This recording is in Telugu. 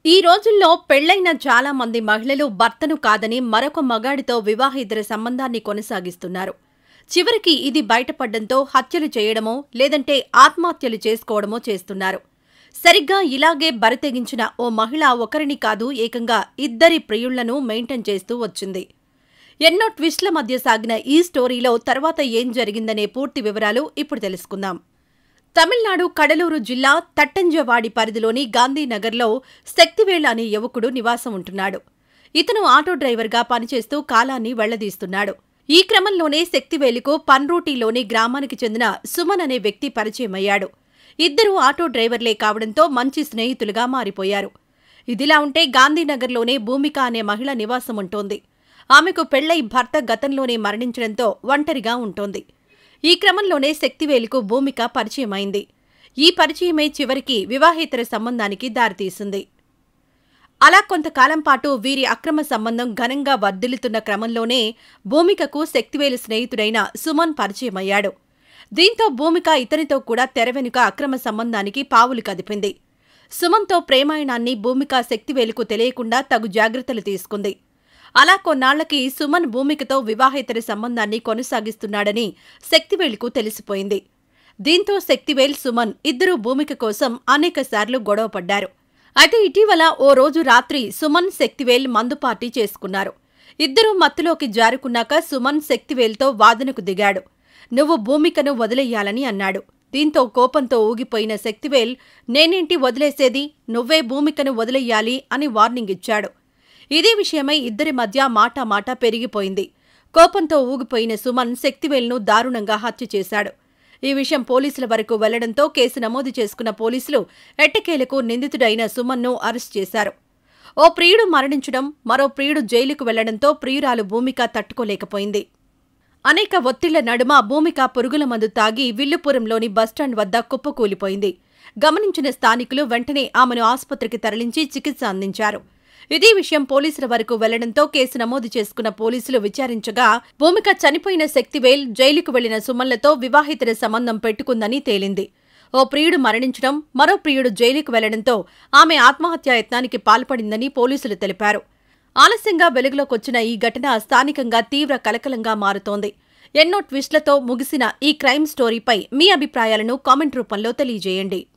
ఈ రోజుల్లో పెళ్లైన చాలా మంది మహిళలు భర్తను కాదని మరొక మగాడితో వివాహేతర సంబంధాన్ని కొనసాగిస్తున్నారు చివరికి ఇది బయటపడ్డంతో హత్యలు చేయడమో లేదంటే ఆత్మహత్యలు చేసుకోవడమో చేస్తున్నారు సరిగ్గా ఇలాగే బరితెగించిన ఓ మహిళ ఒకరిని కాదు ఏకంగా ఇద్దరి ప్రియుళ్లను మెయింటైన్ చేస్తూ వచ్చింది ఎన్నో ట్విస్ట్ల మధ్య సాగిన ఈ స్టోరీలో తర్వాత ఏం జరిగిందనే పూర్తి వివరాలు ఇప్పుడు తెలుసుకుందాం తమిళనాడు కడలూరు జిల్లా తట్టంజవాడి పరిధిలోని గాంధీనగర్లో శక్తివేళ అనే యువకుడు నివాసం ఉంటున్నాడు ఇతను ఆటో డ్రైవర్గా పనిచేస్తూ కాలాన్ని వెళ్లదీస్తున్నాడు ఈ క్రమంలోనే శక్తివేలుకు పన్రూటీలోని గ్రామానికి చెందిన సుమన్ అనే వ్యక్తి పరిచయమయ్యాడు ఇద్దరూ ఆటో డ్రైవర్లే కావడంతో మంచి స్నేహితులుగా మారిపోయారు ఇదిలా ఉంటే గాంధీనగర్లోనే భూమిక అనే మహిళ నివాసం ఉంటోంది ఆమెకు పెళ్లై భర్త గతంలోనే మరణించడంతో ఒంటరిగా ఉంటోంది ఈ క్రమంలోనే శక్తివేలుకు భూమిక పరిచయమైంది ఈ పరిచయమే చివరికి వివాహేతర సంబంధానికి దారితీసింది అలా కొంతకాలం పాటు వీరి అక్రమ సంబంధం ఘనంగా వర్ధిల్లుతున్న క్రమంలోనే భూమికకు శక్తివేలు స్నేహితుడైన సుమన్ పరిచయమయ్యాడు దీంతో భూమిక ఇతనితో కూడా తెర వెనుక అక్రమ సంబంధానికి పావులు కదిపింది సుమన్తో ప్రేమాయణాన్ని భూమిక శక్తివేలుకు తెలియకుండా తగు జాగ్రత్తలు తీసుకుంది అలా కొన్నాళ్లకి సుమన్ భూమికతో వివాహేతర సంబంధాన్ని కొనసాగిస్తున్నాడని శక్తివేలుకు తెలిసిపోయింది దీంతో శక్తివేల్ సుమన్ ఇద్దరూ భూమిక కోసం అనేకసార్లు గొడవపడ్డారు అయితే ఇటీవల ఓ రోజు రాత్రి సుమన్ శక్తివేల్ మందు పార్టీ చేసుకున్నారు ఇద్దరూ మత్తులోకి జారుకున్నాక సుమన్ శక్తివేల్తో వాదనకు దిగాడు నువ్వు భూమికను వదిలేయాలని అన్నాడు దీంతో కోపంతో ఊగిపోయిన శక్తివేల్ నేనేంటి వదిలేసేది నువ్వే భూమికను వదిలేయాలి అని వార్నింగ్ ఇచ్చాడు ఇదే విషయమై ఇద్దరి మధ్య మాట మాట పెరిగిపోయింది కోపంతో ఊగిపోయిన సుమన్ శక్తివేల్ను దారుణంగా హత్య చేశాడు ఈ విషయం పోలీసుల వరకు వెళ్లడంతో కేసు నమోదు చేసుకున్న పోలీసులు ఎట్టకేలకు నిందితుడైన సుమన్ను అరెస్ట్ చేశారు ఓ ప్రియుడు మరణించడం మరో ప్రియుడు జైలుకు వెళ్లడంతో ప్రియురాలు భూమిక తట్టుకోలేకపోయింది అనేక ఒత్తిళ్ల నడుమ భూమిక పురుగుల మందు తాగి విల్లుపురంలోని బస్టాండ్ వద్ద కుప్పకూలిపోయింది గమనించిన స్థానికులు వెంటనే ఆమెను ఆసుపత్రికి తరలించి చికిత్స అందించారు ఇదే విషయం పోలీసుల వరకు వెళ్లడంతో కేసు నమోదు చేసుకున్న పోలీసులు విచారించగా భూమిక చనిపోయిన శక్తివేల్ జైలుకు వెళ్లిన సుమన్లతో వివాహితర సంబంధం పెట్టుకుందని తేలింది ఓ ప్రియుడు మరణించడం మరో ప్రియుడు జైలుకు వెళ్లడంతో ఆమె ఆత్మహత్యా యత్నానికి పాల్పడిందని పోలీసులు తెలిపారు ఆలస్యంగా వెలుగులోకొచ్చిన ఈ ఘటన స్థానికంగా తీవ్ర కలకలంగా మారుతోంది ఎన్నో ట్విస్ట్లతో ముగిసిన ఈ క్రైమ్ స్టోరీపై మీ అభిప్రాయాలను కామెంట్ రూపంలో తెలియజేయండి